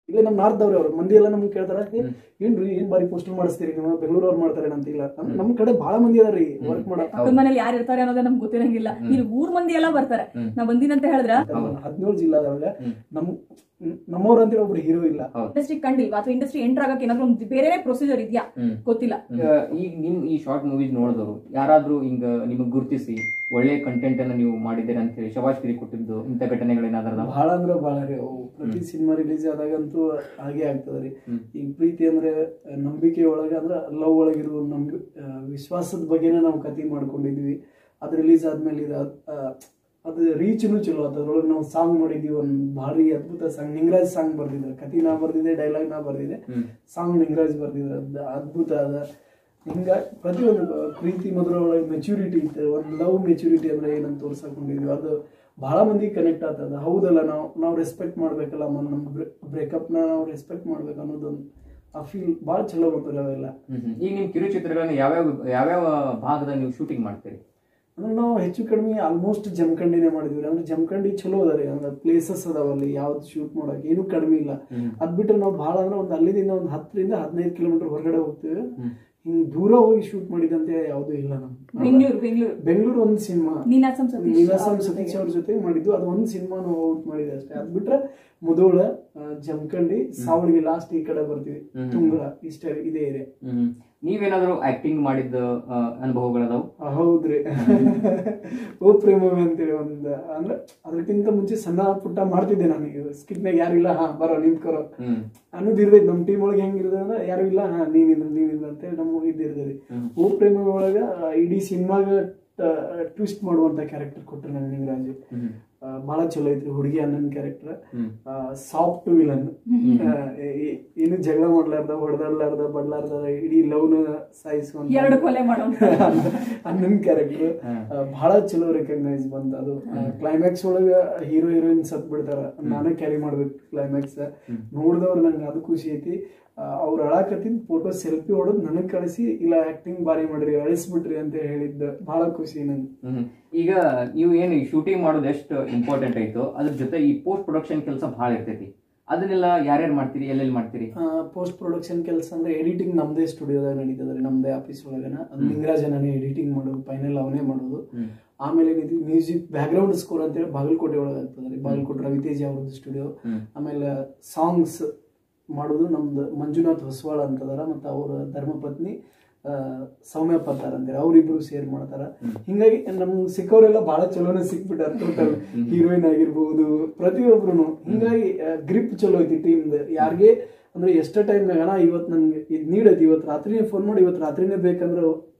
ಇಲ್ಲ ನಮ್ಮ ನಾರ್ದವ್ರು ಅವ್ರು ಮಂದಿ ಎಲ್ಲ ನಮ್ಗೆ ಕೇಳ್ತಾರ "ಏ, ಏನ್ರಿ ಏನ್ ಬಾರಿ ಪೋಸ್ಟರ್ ಮಾಡಿಸ್ತೀರಿ ನೀವು ಬೆಂಗಳೂರು ಅವ್ರು ಮಾಡ್ತಾರೆ ಅಂತ ಇಲ್ಲ ನಮ್- ನಮ್ ಕಡೆ ಬಹಳ ಮಂದಿ ಅದಾರಿ ವರ್ಕ್ ಮಾಡೋ ಪಕ್ಕದ ಮನೇಲಿ ಯಾರು ಇರ್ತಾರೆ ಅನ್ನೋದೇ ನಮ್ಗೆ ಗೊತ್ತಿರಂಗಿಲ್ಲ ಇಲ್ಲಿ ಊರ್ ಮಂದಿ ಎಲ್ಲ ಬರ್ತಾರೆ ನಾವ್ ಬಂದಿನಂತ ಹೇಳಿದ್ರ ಹದಿನೇಳು ಜಿಲ್ಲಾದೊಳಗ ನಮ್ ನಮ್ಮವ್ರ ಅಂತೇಳಿ ಒಬ್ರು ಹೀರೋ ಇಲ್ಲ ಇಂಡಸ್ಟ್ರಿ ಕಂಡಿಲ್ವಾ ಅಥವಾ ಇಂಡಸ್ಟ್ರಿ ಎಂಟರ್ ಆಗಕ್ಕೆ ಏನಾದ್ರು ಒಂದು ಬೇರೆ ಪ್ರೊಸೀಜರ್ ಇದೆಯಾ ಗೊತ್ತಿಲ್ಲ ಈಗ ಈಗ ನಿಮ್ ಈ ಶಾರ್ಟ್ ಮೂವೀಸ್ ನೋಡಿದವರು ಯಾರಾದ್ರೂ ಹಿಂಗ ನಿಮಗ್ ಗುರುತಿಸಿ ಒಳ್ಳೆ ಕಂಟೆಂಟ್ ಅನ್ನ ನೀವು ಮಾಡಿದ್ದೀರಾ ಅಂತ ಹೇಳಿ ಶಬಾಷ್ಗಿರಿ ಕೊಟ್ಟಿದ್ದು ಇಂಥ ಘಟನೆಗಳೇನಾದ್ರೂ ಬಹಳ ಅಂದ್ರೆ ಬಹಳ ರೀ ಅವು ಪ್ರತಿ ಸಿನಿಮಾ ರಿಲೀಸ್ ಆದಾಗಂತೂ ಹಾಗೆ ಆಗ್ತದ ರೀ ಈಗ ಪ್ರೀತಿ ಅಂದ್ರೆ ನಂಬಿಕೆ ಒಳಗ ಅಂದ್ರೆ ಲವ್ ಒಳಗಿರೋ ನಂಬಿ ಆ, ವಿಶ್ವಾಸದ ಬಗ್ಗೆನೇ ನಾವು ಕತಿ ಮಾಡ್ಕೊಂಡಿದ್ವಿ ಅದು ರಿಲೀಸ್ ಆದ್ಮೇಲೆ ಇದು ಆ, ಅದು ರೀಚ್ನು ಚಲೋ ಆತ ಅದ್ರೊಳಗೆ ನಾವು ಸಾಂಗ್ ಮಾಡಿದ್ವಿ ಒಂದು ಭಾರಿ ಅದ್ಭುತ ಸಾಂಗ್ ನಿಂಗರಾಜ್ ಸಾಂಗ್ ಬರ್ದಿದ್ರು ಕತಿ ನಾ ಬರ್ದಿದ್ದೆ ಡೈಲಾಗ್ ನಾ ಬರ್ದಿದ್ದೆ ಸಾಂಗ್ ನಿಂಗರಾಜ್ ಬರ್ದಿದ್ರು ಅದ್ ಅದ್ಭುತ ಅದ ಹಿಂಗ ಪ್ರತಿಯೊಂದು ಪ್ರೀತಿ ಮಧುರ ಒಳಗೆ ಮೆಚುರಿಟಿ ಇತ್ತು ಒಂದು ಲವ್ ಮೆಚುರಿಟಿ ಅಂದ್ರೆ ಏನಂತ ತೋರ್ಸಕೊಂಡಿದ್ವಿ ಅದು ಬಹಳ ಮಂದಿ ಕನೆಕ್ಟ್ ಆಗ್ತದ ಹೌದಲ್ಲ ನಾವು ನಾವು ರೆಸ್ಪೆಕ್ಟ್ ಮಾಡ್ಬೇಕಲ್ಲ ಮ- ನಮ್ ಬ್ರೇಕಪ್ನ ನಾವು ರೆಸ್ಪೆಕ್ಟ್ ಮಾಡ್ಬೇಕು ಅನ್ನೋದೊಂದು ಆ ಫೀಲ್ ಭಾಳ ಚಲೋ ಗೊತ್ತಿಲ್ಲ ಅವೆಲ್ಲ ಈಗ ನಿಮ್ ಕಿರುಚಿತ್ರಗಳನ್ನ ಯಾವ್ಯಾವ ಯಾವ್ಯಾವ ಭಾಗದಲ್ಲಿ ನೀವು ಶೂಟಿಂಗ್ ಮಾಡ್ತೀರಿ ಅಂದ್ರೆ ನಾವು ಹೆಚ್ಚು ಕಡಿಮೆ ಆಲ್ಮೋಸ್ಟ್ ಜಮಖಂಡಿನೇ ಮಾಡಿದ್ವಿ ಅಂದ್ರೆ ಜಮಖಂಡಿ ಚಲೋ ಅದ ರೀ ಅಂದ್ರೆ ಪ್ಲೇಸಸ್ ಅದಾವಲ್ಲಿ ಯಾವ್ದು ಶೂಟ್ ಮಾಡಕ್ ಏನು ಕಡಿಮೆ ಇಲ್ಲ ಅದ್ ಬಿಟ್ರೆ ನಾವು ಭಾಳ ಅಂದ್ರೆ ಒಂದು ಅಲ್ಲಿದಿಂದ ಒಂದು ಹತ್ತರಿಂದ ಹದಿನೈದು ಕಿಲೋಮೀಟರ್ ಹೊರಗಡೆ ಹೋಗ್ತೀವಿ ಹಿಂಗ್ ದೂರ ಹೋಗಿ ಶೂಟ್ ಮಾಡಿದಂತೆ ಯಾವ್ದು ಇಲ್ಲ ನಮ್ ಬೆಂಗಳೂರು ಬೆಂಗಳೂರು ಬೆಂಗಳೂರು ಒಂದು ಸಿನಿಮಾ ನೀನಾಸಂ ಸತೀಶ್ ನೀಲಾಸಂ ಸತೀಶ್ ಅವ್ರ ಜೊತೆ ಮಾಡಿದ್ದು ಅದು ಒಂದು ಸಿನಿಮಾ ನಾವು ಔಟ್ ಮಾಡಿದೆ ಅಷ್ಟೇ ಅದ್ ಬಿಟ್ರೆ ಮುದೋಳ ಆ, ಜಮಖಂಡಿ ಸಾವಳಿಗೆ ಲಾಸ್ಟ್ ಈ ಕಡೆ ಬರ್ತೀವಿ ತುಂಗಳ ಇಷ್ಟೇ ಇದೇ ಇದೆ ಹ್ಮ್ ನೀವೇನಾದ್ರೂ ಆಕ್ಟಿಂಗ್ ಮಾಡಿದ ಆ, ಅನುಭವಗಳದಾವು ಆ, ಹೌದ್ರಿ ಓ ಪ್ರೇಮವೇ ಅಂತೇಳಿ ಒಂದ್ ಅಂದ್ರೆ ಅದಕ್ಕಿಂತ ಮುಂಚೆ ಸಣ್ಣ ಪುಟ್ಟ ಮಾಡ್ತಿದ್ದೆ ನನಗೆ ಸ್ಕಿಟ್ನಾಗ ಯಾರಿಲ್ಲ ಹಾ ಬರೋ ನಿಂತ್ಕೊರೋ ಹ್ಮ್ ಅನ್ನೋದು ಇರ್ತೈತಿ ನಮ್ಮ ಟೀಮ್ ಒಳಗೆ ಹೆಂಗಿರ್ತದೆ ಅಂದ್ರೆ ಯಾರು ಇಲ್ಲ ಹಾ ನೀನಿಲ್ಲ ನೀನಿಲ್ಲ ಅಂತೇಳಿ ನಮ್ಮ ಇದ್ದಿರ್ತದೆ ಓ ಪ್ರೇಮ ಒಳಗ ಆ, ಇಡೀ ಸಿನಿಮಾಗ ಟ್ವಿಸ್ಟ್ ಮಾಡುವಂತ ಕ್ಯಾರೆಕ್ಟರ್ ಕೊಟ್ಟರು ನನಗೆ ನಿಂಗರಾಜ್ ಆ, ಬಹಳ ಚಲೋ ಐತ್ರಿ ಹುಡುಗಿ ಅನ್ನನ್ ಕ್ಯಾರೆಕ್ಟರ್ ಸಾಫ್ಟ್ ವಿಲನ್ ಏನು ಜಗಳ ಮಾಡ್ಲಾರ್ದ ಹೊಡೆದಾಡ್ಲಾರ್ದ ಬಡ್ಲಾರ್ದ ಇಡೀ ಲವ್ನ ಸಾಯಿಸುವಂತ ಎರಡು ಕೊಲೆ ಮಾಡೋ ಅನ್ನನ್ ಕ್ಯಾರೆಕ್ಟರ್ ಬಹಳ ಚಲೋ ರೆಕಗ್ನೈಸ್ ಬಂತ ಅದು ಕ್ಲೈಮ್ಯಾಕ್ಸ್ ಒಳಗ ಹೀರೋ ಹೀರೋಯಿನ್ ಸತ್ ಬಿಡ್ತಾರ ನಾನೇ ಕ್ಯಾರಿ ಮಾಡ್ಬೇಕು ಕ್ಲೈಮ್ಯಾಕ್ಸ್ ನೋಡಿದವ್ರು ನಂಗೆ ಅದು ಖುಷಿ ಐತಿ ಅವ್ರ ಅಳಾಕತ್ತಿದ್ ಫೋಟೋ ಸೆಲ್ಫಿ ಹೊಡೆದ್ ನನಗ್ ಕಳಿಸಿ ಇಲ್ಲ ಆಕ್ಟಿಂಗ್ ಬಾರಿ ಮಾಡ್ರಿ ಅಳಿಸ್ಬಿಟ್ರಿ ಅಂತ ಹೇಳಿದ್ದ ಬಹಳ ಖುಷಿ ನಂಗೆ ಹ್ಮ್. ಈಗ ನೀವು ಏನು ಶೂಟಿಂಗ್ ಮಾಡೋದು ಎಷ್ಟು ಇಂಪಾರ್ಟೆಂಟ್ ಆಯ್ತು ಅದ್ರ ಜೊತೆ ಈ ಪೋಸ್ಟ್ ಪ್ರೊಡಕ್ಷನ್ ಕೆಲಸ ಬಹಳ ಇರ್ತೈತಿ ಅದನ್ನೆಲ್ಲ ಯಾರ್ಯಾರು ಮಾಡ್ತೀರಿ ಎಲ್ಲೆಲ್ಲಿ ಮಾಡ್ತೀರಿ ಪೋಸ್ಟ್ ಪ್ರೊಡಕ್ಷನ್ ಕೆಲಸ ಅಂದ್ರೆ ಎಡಿಟಿಂಗ್ ನಮ್ದೇ ಸ್ಟುಡಿಯೋದಾಗ ನಡೀತದ್ರಿ ನಮ್ದೇ ಆಫೀಸ್ ಒಳಗನ ಅದು ನಿಂಗರಾಜನೇ ಎಡಿಟಿಂಗ್ ಮಾಡೋದು ಫೈನಲ್ ಅವನೇ ಮಾಡೋದು ಆಮೇಲೆ ಏನಿದೆ ಮ್ಯೂಸಿಕ್ ಬ್ಯಾಕ್ ಗ್ರೌಂಡ್ ಸ್ಕೋರ್ ಅಂತೇಳಿ ಬಾಗಲಕೋಟೆ ಒಳಗೆ ಆಗ್ತದ್ರಿ ಬಾಗಲಕೋಟೆ ರವಿತೇಜ ಅವ್ರದ್ದು ಸ್ಟುಡಿಯೋ ಆಮೇಲೆ ಸಾಂಗ್ಸ್ ಮಾಡೋದು ನಮ್ದು ಮಂಜುನಾಥ್ ಹೊಸವಾಳ ಅಂತದಾರ ಮತ್ತು ಅವ್ರ ಧರ್ಮಪತ್ನಿ ಆ, ಸೌಮ್ಯ ಪತ್ತಾರ ಅಂತೇಳಿ ಅವ್ರಿಬ್ರು ಶೇರ್ ಮಾಡ್ತಾರ ಹಿಂಗಾಗಿ ನಮ್ಗೆ ಸಿಕ್ಕವರೆಲ್ಲ ಬಹಳ ಚಲೋನೆ ಸಿಕ್ಬಿಟ್ಟಾರ ಟೋಟಲ್ ಹೀರೋಯಿನ್ ಆಗಿರ್ಬೋದು ಪ್ರತಿಯೊಬ್ರು ಹಿಂಗಾಗಿ ಗ್ರಿಪ್ ಚಲೋ ಐತಿ ಟೀಮ್ದು ಯಾರಿಗೆ ಅಂದ್ರೆ ಎಷ್ಟೋ ಟೈಮ್ನಾಗ ಅಣ್ಣ ಇವತ್ತು ನನ್ಗೆ ಇದು ನೀಡೈತಿ ಇವತ್ತು ರಾತ್ರಿನೇ ಫೋನ್ ಮಾಡಿ ಇವತ್ತು ರಾತ್ರಿನೇ ಬೇಕಂದ್ರೆ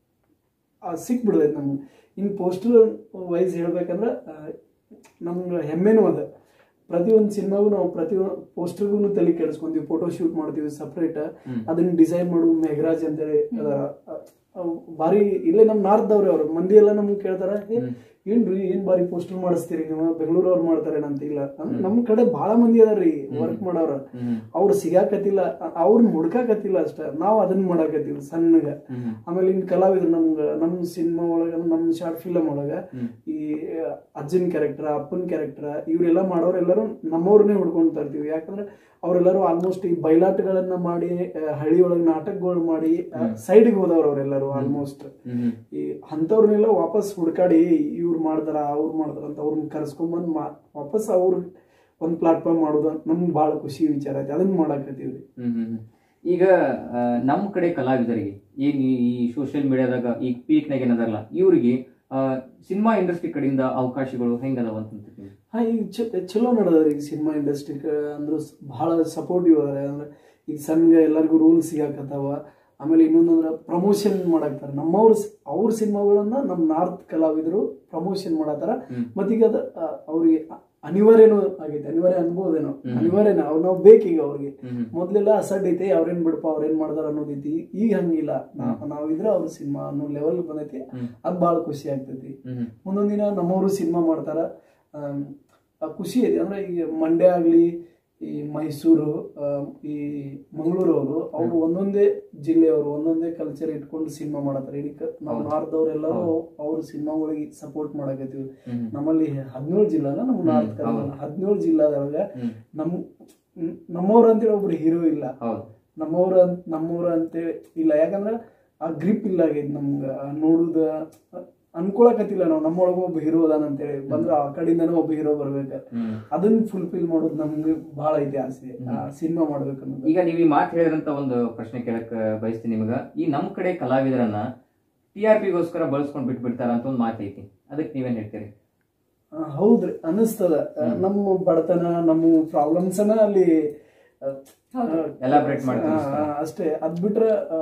ಆ, ಸಿಕ್ಬಿಡ್ತೈತಿ ನಮ್ಗೆ ಇನ್ನು ಪೋಸ್ಟರ್ ವೈಸ್ ಹೇಳ್ಬೇಕಂದ್ರೆ ಆ, ನಮ್ಗೆ ಹೆಮ್ಮೆನೂ ಅದ ಪ್ರತಿಯೊಂದು ಸಿನಿಮಾಗೂ ನಾವು ಪ್ರತಿ ಪೋಸ್ಟರ್ಗೂ ತಲೆ ಕೆಡಿಸ್ಕೊಂತೀವಿ ಫೋಟೋ ಶೂಟ್ ಮಾಡ್ತೀವಿ ಸಪ್ರೇಟ್ ಅದನ್ನ ಡಿಸೈನ್ ಮಾಡು ಮೆಹರಾಜ್ ಅಂತೇಳಿ ಅದಾರ. ಅ- ಅವ್ ಭಾರಿ ಇಲ್ಲೇ ನಮ್ಮ ನಾರ್ದವ್ರೆ ಅವ್ರು ಮಂದಿ ಎಲ್ಲ ನಮ್ಗೆ ಕೇಳ್ತಾರ "ಏ, ಏನ್ರಿ ಏನ್ ಬಾರಿ ಪೋಸ್ಟರ್ ಮಾಡಿಸ್ತೀರಿ ನೀವು ಬೆಂಗಳೂರು ಅವ್ರು ಮಾಡ್ತಾರೆ ಅಂತ ಇಲ್ಲ ನಮ್- ನಮ್ ಕಡೆ ಬಹಳ ಮಂದಿ ಅದಾರ್ರಿ ವರ್ಕ್ ಮಾಡೋರ ಅವ್ರು ಸಿಗಾಕತ್ತಿಲ್ಲ ಅ- ಅವ್ರನ್ನ ಹುಡ್ಕಾಕತ್ತಿಲ್ಲ ಅಷ್ಟ ನಾವ್ ಅದನ್ನ ಮಾಡಾಕತ್ತೀವಿ ಸಣ್ಣಗ ಆಮೇಲೆ ಇನ್ ಕಲಾವಿದ್ರು ನಮ್ಗ ನಮ್ ಸಿನಿಮಾ ಒಳಗ ನಮ್ ಶಾರ್ಟ್ ಫಿಲಮ್ ಒಳಗ ಈ ಅಜ್ಜನ್ ಕ್ಯಾರೆಕ್ಟರ್ ಅಪ್ಪನ್ ಕ್ಯಾರೆಕ್ಟರ್ ಇವರೆಲ್ಲ ಮಾಡೋರೆಲ್ಲರೂ ನಮ್ಮವ್ರನ್ನೇ ಹುಡ್ಕೊಂಡ್ ತರ್ತೀವಿ ಯಾಕಂದ್ರೆ ಅವರೆಲ್ಲರೂ ಆಲ್ಮೋಸ್ಟ್ ಈ ಬಯಲಾಟಗಳನ್ನ ಮಾಡಿ ಆ, ಹಳ್ಳಿ ಒಳಗೆ ನಾಟಕಗಳು ಮಾಡಿ ಸೈಡ್ಗೆ ಹೋದವ್ರು ಅವರೆಲ್ಲರೂ ಆಲ್ಮೋಸ್ಟ್ ಈ ಅಂಥವ್ರನ್ನೆಲ್ಲ ವಾಪಸ್ ಹುಡ್ಕಾಡಿ ಇವ್ರು ಮಾಡ್ತಾರ ಅವ್ರು ಮಾಡ್ತಾರ ಅಂತ ಅವ್ರನ್ನ ಕರ್ಸ್ಕೊಂಬಂದ್ ಮಾ ವಾಪಸ್ ಅವ್ರ ಒಂದ್ ಪ್ಲಾಟ್ಫಾರ್ಮ್ ಮಾಡೋದು ನಮ್ಗೆ ಭಾಳ ಖುಷಿ ವಿಚಾರ ಐತಿ ಅದನ್ನ ಮಾಡಾಕತ್ತೀವ್ರಿ ಹ್ಮ್ ಹ್ಮ್ ಹ್ಮ್. ಈಗ ಆ, ನಮ್ಮ ಕಡೆ ಕಲಾವಿದರಿಗೆ ಏನ್ ಈ- ಈ ಸೋಷಿಯಲ್ ಮೀಡಿಯಾದಾಗ ಈ ಪೀಕ್ನಾಗ ಏನದಾರಲ್ಲ ಇವ್ರಿಗೆ ಸಿನಿಮಾ ಇಂಡಸ್ಟ್ರಿ ಕಡೆಯಿಂದ ಅವಕಾಶಗಳು ಹೆಂಗದಾವ ಅಂತ ಅಂತೀರಿ? ಹಾ ಈಗ ಚ- ಚಲೋ ನಡೆದವ್ರಿ ಈಗ ಸಿನಿಮಾ ಇಂಡಸ್ಟ್ರಿ ಅಂದ್ರು ಸ್- ಬಹಳ ಸಪೋರ್ಟಿವ್ ಅದಾರೆ ಅಂದ್ರೆ ಈಗ ಸಣ್ಣ ಎಲ್ಲರಿಗೂ ರೂಲ್ ಸಿಗಾಕತ್ತಾವ ಆಮೇಲೆ ಇನ್ನೊಂದಂದ್ರೆ ಪ್ರಮೋಷನ್ ಮಾಡಾಕ್ತಾರ ನಮ್ಮವ್ರ ಸ್- ಅವ್ರ ಸಿನಿಮಾಗಳನ್ನ ನಮ್ಮ ನಾರ್ತ್ ಕಲಾವಿದರು ಪ್ರಮೋಷನ್ ಮಾಡತ್ತಾರ ಮತ್ತೀಗ ಅದ ಆ, ಅವ್ರಿಗೆ ಅ- ಅನಿವಾರ್ಯನೂ ಆಗೈತೆ ಅನಿವಾರ್ಯ ಅನ್ಬೋದೇನೋ ಅನಿವಾರ್ಯನ ಅವ್ರು ನಾವು ಬೇಕೀಗ ಅವ್ರಿಗೆ ಮೊದ್ಲೆಲ್ಲ ಅಸಡ್ ಐತೆ ಅವ್ರೇನ್ ಬಿಡಪ್ಪ ಅವ್ರೇನ್ ಮಾಡ್ದಾರ ಅನ್ನೋದೈತಿ ಈಗ ಹಂಗಿಲ್ಲ ನಾ- ನಾವಿದ್ರೆ ಅವ್ರ ಸಿನಿಮಾ ಅನ್ನೋ ಲೆವೆಲ್ ಬಂದೈತಿ ಅದ್ ಭಾಳ ಖುಷಿ ಆಗ್ತೈತಿ ಮುಂದೊಂದ್ ದಿನ ನಮ್ಮವರು ಸಿನಿಮಾ ಮಾಡ್ತಾರ ಆಮ್, ಆ ಖುಷಿ ಐತಿ ಅಂದ್ರೆ ಈಗ ಮಂಡ್ಯ ಆಗ್ಲಿ ಈ ಮೈಸೂರು ಆಮ್, ಈ ಮಂಗಳೂರು ಅವರು ಅವ್ರು ಒಂದೊಂದೇ ಜಿಲ್ಲೆಯವರು ಒಂದೊಂದೇ ಕಲ್ಚರ್ ಇಟ್ಕೊಂಡು ಸಿನಿಮಾ ಮಾಡತ್ತಾರ ಇಡೀ ಕ- ನಾವು ನಾರ್ದವ್ರೆಲ್ಲರೂ ಅವ್ರ ಸಿನಿಮಾಗಳಿಗೆ ಸಪೋರ್ಟ್ ಮಾಡಕತ್ತೀವಿ ನಮ್ಮಲ್ಲಿ ಹದಿನೇಳು ಜಿಲ್ಲಾ ನಮ್ಮ ನಾರ್ತ್ ಕರ್ನಾಟಕ ಹದಿನೇಳು ಜಿಲ್ಲಾದೊಳಗ ನಮ್ ನ್- ನಮ್ಮವ್ರು ಅಂತೇಳಿ ಒಬ್ರು ಹೀರೋ ಇಲ್ಲ ಹೌದು ನಮ್ಮವ್ರ ಅಂತ ನಮ್ಮವ್ರ ಅಂತೇಳಿ ಇಲ್ಲ ಯಾಕಂದ್ರೆ ಆ ಗ್ರಿಪ್ ಇಲ್ಲ ಆಗೈತಿ ನಮ್ಗೆ ಆ ನೋಡುದ ಅನ್ಕೊಳಕತ್ತಿಲ್ಲ ನಾವು ನಮ್ಮೊಳಗ ಒಬ್ಬ ಹೀರೋ ಅದಾನ ಅಂತೇಳಿ ಬಂದ್ರ ಆ ಕಡೆಯಿಂದನೂ ಒಬ್ಬ ಹೀರೋ ಬರ್ಬೇಕು ಹ್ಮ್ ಅದನ್ನ ಫುಲ್ಫಿಲ್ ಮಾಡೋದು ನಮ್ಗೆ ಬಹಳ ಐತಿ ಆಸೆ ಆ ಸಿನಿಮಾ ಮಾಡ್ಬೇಕು ಅನ್ನೋದು ಈಗ ನೀವು ಈ ಮಾತು ಹೇಳಿದ್ರಂತ ಒಂದು ಪ್ರಶ್ನೆ ಕೇಳಕ್ ಬಯಸ್ತೀನಿ ನಿಮಗ ಈ ನಮ್ ಕಡೆ ಕಲಾವಿದರನ್ನ ಟಿ ಆರ್ ಪಿಗೋಸ್ಕರ ಬಳಸ್ಕೊಂಡ್ ಬಿಟ್ಬಿಡ್ತಾರ ಅಂತ ಒಂದು ಮಾತು ಐತಿ ಅದಕ್ಕೆ ನೀವೇನ್ ಹೇಳ್ತೀರಿ ಆ, ಹೌದ್ರಿ ಅನ್ನಿಸ್ತದ ಆ, ನಮ್ಮ ಬಡತನ ನಮ್ಮ ಪ್ರಾಬ್ಲಮ್ಸ್ ಅಲ್ಲಿ ಆ, ಹೌದು. Elaborate ಮಾಡಿ ಆ, ತಿಳಿಸ್ತಾರೆ. ಆ, ಅಷ್ಟೇ ಅದ್ ಬಿಟ್ರೆ ಆ,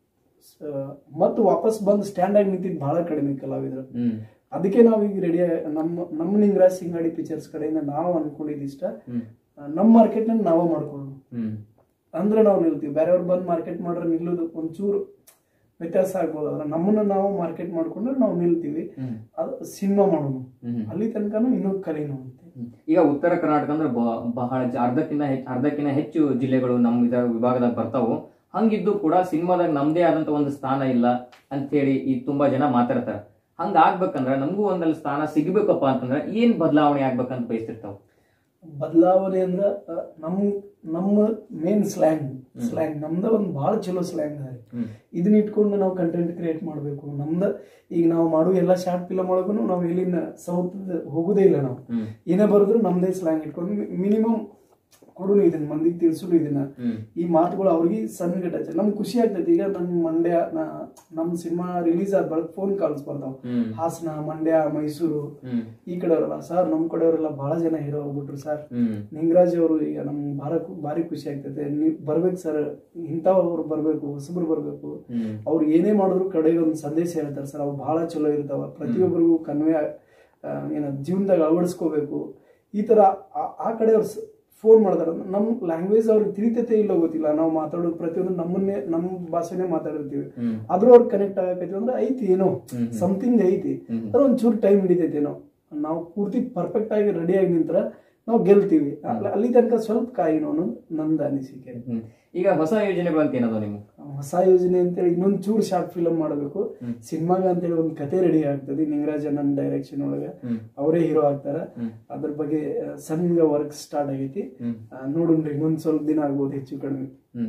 ಸ- ಮತ್ತ್ ವಾಪಸ್ ಬಂದು ಸ್ಟ್ಯಾಂಡ್ ಆಗಿ ನಿಂತಿದ್ ಬಹಳ ಕಡಿಮೆ ಕಲಾವಿದ್ರು ಹ್ಮ್ ಅದಕ್ಕೆ ನಾವು ಈಗ ರೆಡಿ ನಮ್ಮ ನಮ್ಮ ನಿಂಗರಾಜ್ ಸಿಂಗಾಡಿ ಪಿಕ್ಚರ್ಸ್ ಕಡೆಯಿಂದ ನಾವು ಅನ್ಕೊಂಡಿದ್ದಿಷ್ಟ ಹ್ಮ್ ಆ, ನಮ್ಮ ಮಾರ್ಕೆಟ್ ನಾವು ಮಾಡ್ಕೊಳ್ಳೋದು ಹ್ಮ್ ಅಂದ್ರೆ ನಾವು ನಿಲ್ತೀವಿ ಬೇರೆಯವ್ರು ಬಂದು ಮಾರ್ಕೆಟ್ ಮಾಡ್ರೆ ನಿಲ್ಲೋದು ಒಂಚೂರು ವ್ಯತ್ಯಾಸ ಆಗ್ಬೋದು ಆದ್ರೆ ನಮ್ಮನ್ನ ನಾವು ಮಾರ್ಕೆಟ್ ಮಾಡ್ಕೊಂಡ್ರೆ ನಾವು ನಿಲ್ತೀವಿ ಹ್ಮ್ ಅದು ಸಿನಿಮಾ ಮಾಡೋಣ ಹ್ಮ್ ಅಲ್ಲಿ ತನಕನೂ ಇನ್ನೂ ಕಲಿನೂ ಅಂತ ಹ್ಮ್. ಈಗ ಉತ್ತರ ಕರ್ನಾಟಕ ಅಂದ್ರೆ ಬ- ಬಹಳ ಜ- ಅರ್ಧಕ್ಕಿಂತ ಹೆಚ್ಚು ಅರ್ಧಕ್ಕಿಂತ ಹೆಚ್ಚು ಜಿಲ್ಲೆಗಳು ನಮ್ಮ ಇದ್ರ ವಿಭಾಗದಾಗ ಬರ್ತಾವು ಹಂಗಿದ್ದು ಕೂಡ ಸಿನಿಮಾದಾಗ ನಮ್ದೇ ಆದಂತ ಒಂದು ಸ್ಥಾನ ಇಲ್ಲ ಅಂತ ಹೇಳಿ ಈ ತುಂಬಾ ಜನ ಮಾತಾಡ್ತಾರ ಹಂಗ ಆಗ್ಬೇಕಂದ್ರ ನಮಗೂ ಒಂದಲ್ಲಿ ಸ್ಥಾನ ಸಿಗ್ಬೇಕಪ್ಪ ಅಂತಂದ್ರ ಏನ್ ಬದಲಾವಣೆ ಆಗ್ಬೇಕಂತ ಬಯಸ್ತಿರ್ತಾವ ಬದಲಾವಣೆ ಅಂದ್ರೆ ಆ, ನಮ್ ನಮ್ಮ ಮೇನ್ ಸ್ಲ್ಯಾಂಗ್ ಸ್ಲ್ಯಾಂಗ್ ನಮ್ದ ಒಂದು ಭಾಳ ಚಲೋ ಸ್ಲ್ಯಾಂಗ್ ಅದ ಹ್ಮ್ ಇದನ್ನ ಇಟ್ಕೊಂಡು ನಾವು ಕಂಟೆಂಟ್ ಕ್ರಿಯೇಟ್ ಮಾಡಬೇಕು ನಮ್ದ ಈಗ ನಾವು ಮಾಡೋ ಎಲ್ಲ ಶಾರ್ಟ್ ಫಿಲಮ್ ಒಳಗೂ ನಾವು ಎಲ್ಲಿನ ಸೌತ್ ಹೋಗುದೇ ಇಲ್ಲ ನಾವು ಹ್ಮ್ ಏನೇ ಬರೆದ್ರು ನಮ್ದೇ ಸ್ಲ್ಯಾಂಗ್ ಇಟ್ಕೊಂಡು ಮಿನಿಮಮ್ ಕೊಡುನು ಇದನ್ನ ಮಂದಿಗೆ ತಿಳಿಸೋದು ಇದನ್ನ ಹ್ಮ್ ಈ ಮಾತುಗಳು ಅವ್ರಿಗೆ ಸಣ್ಣ ಟಚ್ ನಮ್ಗೆ ಖುಷಿ ಆಗ್ತೈತಿ ಈಗ ನಮ್ಮ ಮಂಡ್ಯ ನಾ- ನಮ್ಮ ಸಿನಿಮಾ ರಿಲೀಸ್ ಆದ ಬಳಕ ಫೋನ್ ಕಾಲ್ಸ್ ಬರ್ತಾವ ಹ್ಮ್ ಹಾಸನ ಮಂಡ್ಯ ಮೈಸೂರು ಹ್ಮ್ ಈ ಕಡೆಯವರೆಲ್ಲ ಸರ್ ನಮ್ಮ ಕಡೆಯವರೆಲ್ಲ ಬಹಳ ಜನ ಹೀರೋ ಹೋಗ್ಬಿಟ್ರು ಸರ್ ಹ್ಮ್ ನಿಂಗರಾಜ್ ಅವರು ಈಗ ನಮ್ಗೆ ಭಾಳ ಭಾರಿ ಖುಷಿ ಆಗ್ತೈತೆ ನೀವು ಬರ್ಬೇಕು ಸರ್ ಇಂಥವ್ರು ಬರ್ಬೇಕು ಹೊಸಬ್ರು ಬರ್ಬೇಕು ಹ್ಮ್ ಅವ್ರು ಏನೇ ಮಾಡಿದ್ರು ಕಡೆಗೆ ಒಂದು ಸಂದೇಶ ಹೇಳ್ತಾರೆ ಸರ್ ಅವು ಬಹಳ ಚಲೋ ಇರ್ತಾವ ಪ್ರತಿಯೊಬ್ಬರಿಗೂ ಕನ್ವೆ ಏನ ಜೀವನದಾಗ ಅಳವಡಿಸ್ಕೋಬೇಕು ಈ ತರ ಆ- ಆ ಕಡೆಯವ್ರು ಫೋನ್ ಮಾಡ್ತಾರೆ ನಮ್ಮ ಲ್ಯಾಂಗ್ವೇಜ್ ಅವ್ರಿಗೆ ತಿಳಿತೈತೆ ಇಲ್ಲ ಗೊತ್ತಿಲ್ಲ ನಾವು ಮಾತಾಡೋದು ಪ್ರತಿಯೊಂದು ನಮ್ಮನ್ನೇ ನಮ್ಮ ಭಾಷೆನೇ ಮಾತಾಡಿರ್ತೀವಿ ಹ್ಮ್ ಆದ್ರೂ ಅವ್ರು ಕನೆಕ್ಟ್ ಆಗಕೈತಿ ಅಂದ್ರೆ ಐತಿ ಏನೋ ಹ್ಮ್. ಸಮಥಿಂಗ್ ಐತಿ ಹ್ಮ್. ಅದು ಒಂಚೂರು ಟೈಮ್ ಹಿಡಿತೈತೇನೋ ನಾವು ಪೂರ್ತಿ ಪರ್ಫೆಕ್ಟ್ ಆಗಿ ರೆಡಿ ಆಗಿ ನಿಂತ್ರ ನಾವು ಗೆಲ್ತೀವಿ ಅಲ್ಲ- ಅಲ್ಲಿ ತನಕ ಸ್ವಲ್ಪ ಕಾಯಿನೋ ಅನ್ನೋದು ನಂದು ಅನಿಸಿಕೆ ಹ್ಮ್. ಈಗ ಹೊಸ ಯೋಜನೆಗಳು ಅಂತ ಏನದು ನಿಮ್ಗೆ ಹೊಸ ಯೋಜನೆ ಅಂತೇಳಿ ಇನ್ನೊಂದ್ ಚೂರು ಶಾರ್ಟ್ ಫಿಲಮ್ ಮಾಡಬೇಕು ಸಿನಿಮಾಗ ಅಂತೇಳಿ ಒಂದು ಕತೆ ರೆಡಿ ಆಗ್ತದೆ ನಿಂಗರಾಜ್ ನನ್ನ ಡೈರೆಕ್ಷನ್ ಒಳಗೆ ಹ್ಮ್. ಅವರೇ ಹೀರೋ ಆಗ್ತಾರ ಹ್ಮ್. ಅದ್ರ ಬಗ್ಗೆ ಆ, ಸಣ್ಣ ವರ್ಕ್ ಸ್ಟಾರ್ಟ್ ಆಗೈತಿ ಹ್ಮ್. ಆ, ನೋಡೋಣ್ರಿ ಇನ್ನೊಂದ್ ಸ್ವಲ್ಪ ದಿನ ಆಗ್ಬೋದು ಹೆಚ್ಚು ಕಡಿಮೆ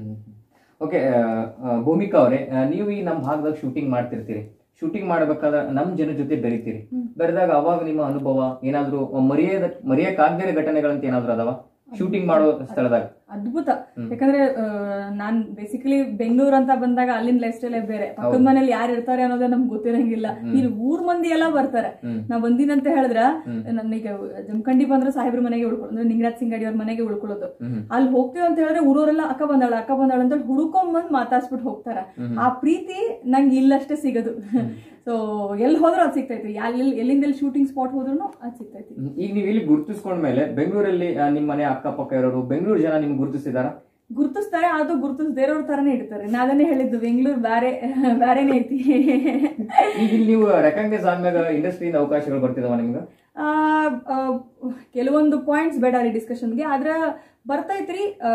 ಓಕೆ ಭೂಮಿಕಾ ಅವರೇ ನೀವು ಈ ನಮ್ಮ ಭಾಗದಾಗ ಶೂಟಿಂಗ್ ಮಾಡ್ತಿರ್ತೀರಿ ಶೂಟಿಂಗ್ ಮಾಡ್ಬೇಕಾದ್ರೆ ನಮ್ ಜನ ಜೊತೆ ಬೆರಿತೀರಿ ಬೆರೆದಾಗ ಅವಾಗ ನಿಮ್ಮ ಅನುಭವ ಏನಾದ್ರು ಮರೆಯದ ಮರೆಯಕ್ಕಾಗದಿರೋ ಘಟನೆಗಳಂತ ಏನಾದ್ರು ಅದಾವ ಶೂಟಿಂಗ್ ಮಾಡೋ ಸ್ಥಳದಾಗ ಅದ್ಭುತ ಯಾಕಂದ್ರೆ ಆ, ನಾನ್ ಬೇಸಿಕಲಿ ಬೆಂಗಳೂರು ಅಂತ ಬಂದಾಗ ಅಲ್ಲಿನ ಲೈಫ್ ಸ್ಟೈಲೇ ಬೇರೆ ಪಕ್ಕದ ಮನೇಲಿ ಯಾರು ಇರ್ತಾರೆ ಅನ್ನೋದೇ ನಮ್ಗೆ ಗೊತ್ತಿರಂಗಿಲ್ಲ ಇಲ್ಲಿ ಊರ್ ಮಂದಿ ಎಲ್ಲ ಬರ್ತಾರೆ ಹ್ಮ್. ನಾ ಬಂದಿನಂತ ಹೇಳಿದ್ರ ನನಗೆ ಜಮಖಂಡಿ ಬಂದ್ರೆ ಸಾಹೇಬ್ರ ಮನೆಗೆ ಉಳ್ಕೊಳ್ಳೋದು ಅಂದ್ರೆ ನಿಂಗರಾಜ್ ಸಿಂಗಡಿ ಅವ್ರ ಮನೆಗೆ ಉಳ್ಕೊಳ್ಳೋದು ಹ್ಮ್. ಅಲ್ಲಿ ಹೋಗ್ತೀವಿ ಅಂತ ಹೇಳಿದ್ರೆ ಊರವರೆಲ್ಲ ಅಕ್ಕ ಬಂದಾಳ ಅಕ್ಕ ಬಂದಾಳ ಅಂತ ಹುಡುಕೊಂಡ್ ಬಂದ್ ಮಾತಾಡ್ಸ್ಬಿಟ್ಟು ಹೋಗ್ತಾರ ಆ ಪ್ರೀತಿ ನಂಗೆ ಇಲ್ಲಷ್ಟೇ ಸಿಗೋದು ಸೊ ಎಲ್ಲಿ ಹೋದ್ರೂ ಅದು ಸಿಗ್ತೈತಿ ಎಲ್ಲಿ ಎಲ್ಲಿಂದ ಎಲ್ಲಿ ಶೂಟಿಂಗ್ ಸ್ಪಾಟ್ ಹೋದ್ರು ಅದು ಸಿಗ್ತೈತಿ ಹ್ಮ್. ಈಗ ನೀವು ಇಲ್ಲಿ ಗುರುತಿಸ್ಕೊಂಡ್ಮೇಲೆ ಬೆಂಗಳೂರಲ್ಲಿ ಆ, ನಿಮ್ಮ ಮನೆ ಅಕ್ಕಪಕ್ಕ ಇರೋರು ಬೆಂಗಳೂರು ಜನ ನಿಮ್ಗೆ ಗುರುತಿಸಿದಾರ ಗುರುತಿಸ್ತಾರೆ ಅದು ಗುರುತಿಸ್ದೇರೋರ್ ತರನೇ ಇಡ್ತಾರೆ ನಾ ಅದನ್ನೇ ಹೇಳಿದ್ದು ಬೆಂಗಳೂರು ಬ್ಯಾರೆ ಬ್ಯಾರೆನೇ ಐತಿ ಈಗ ಇಲ್ಲಿ ನೀವು ರೆಕಗ್ನೈಸ್ ಆದ್ಮ್ಯಾಗ ಇಂಡಸ್ಟ್ರಿಯಿಂದ ಅವಕಾಶಗಳು ಬರ್ತಿದಾವ ನಿಮ್ಗೆ ಆ, ಆ, ಕೆಲವೊಂದು ಪಾಯಿಂಟ್ಸ್ ಬೇಡ ರೀ ಡಿಸ್ಕಷನ್ಗೆ ಆದ್ರ ಬರ್ತೈತ್ರಿ ಆ,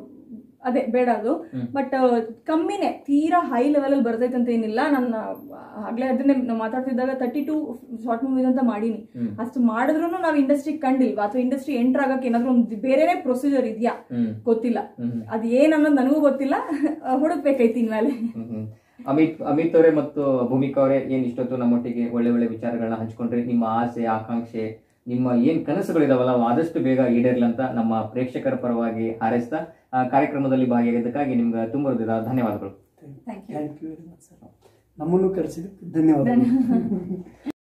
ಅದೇ ಬೇಡ ಅದು ಬಟ್ ಕಮ್ಮಿನೇ ತೀರಾ ಹೈ ಲೆವೆಲ್ ಅಲ್ಲಿ ಬರ್ತೈತೆ ಅಂತ ಏನಿಲ್ಲ ನನ್ನ ಆಗ್ಲೇ ಅದನ್ನೇ ನಾವು ಮಾತಾಡ್ತಿದ್ದಾಗ ತರ್ಟಿ ಟು ಶಾರ್ಟ್ ಮೂವೀಸ್ ಅಂತ ಮಾಡೀನಿ ಅಷ್ಟು ಮಾಡಿದ್ರು ನಾವು ಇಂಡಸ್ಟ್ರಿ ಕಂಡಿಲ್ವಾ ಅಥವಾ ಇಂಡಸ್ಟ್ರಿ ಎಂಟರ್ ಆಗಕ್ಕೆ ಏನಾದ್ರು ಒಂದು ಬೇರೆನೇ ಪ್ರೊಸೀಜರ್ ಇದೆಯಾ ಹ್ಮ್ ಗೊತ್ತಿಲ್ಲ ಹ್ಮ್. ಅದ್ ಏನ್ ಅನ್ನೋದು ನನಗೂ ಗೊತ್ತಿಲ್ಲ ಹುಡುಕ್ಬೇಕೈತಿ ಇನ್ಮೇಲೆ ಹ್ಮ್ ಹ್ಮ್. ಅಮಿತ್ ಅಮಿತ್ ಅವರೇ ಮತ್ತು ಭೂಮಿಕಾ ಅವರೇ ಏನ್ ಇಷ್ಟೊತ್ತು ನಮ್ಮೊಟ್ಟಿಗೆ ಒಳ್ಳೆ ಒಳ್ಳೆ ವಿಚಾರಗಳನ್ನ ಹಂಚ್ಕೊಂಡ್ರಿ ನಿಮ್ಮ ಆಸೆ ಆಕಾಂಕ್ಷೆ ನಿಮ್ಮ ಏನ್ ಕನಸುಗಳಿದಾವಲ್ಲ ಅವು ಆದಷ್ಟು ಬೇಗ ಈಡೇರ್ಲಿ ಅಂತ ನಮ್ಮ ಪ್ರೇಕ್ಷಕರ ಪರವಾಗಿ ಹಾರೈಸ್ತಾ ಆ, ಕಾರ್ಯಕ್ರಮದಲ್ಲಿ ಭಾಗಿಯಾಗಿದ್ದಕ್ಕಾಗಿ ನಿಮ್ಗೆ ತುಂಬ ಹೃದಯದ ಧನ್ಯವಾದಗಳು thank you thank you very much sir ನಮ್ಮನ್ನು ಕರೆಸಿದ್ದಕ್ಕೆ ಧನ್ಯವಾದ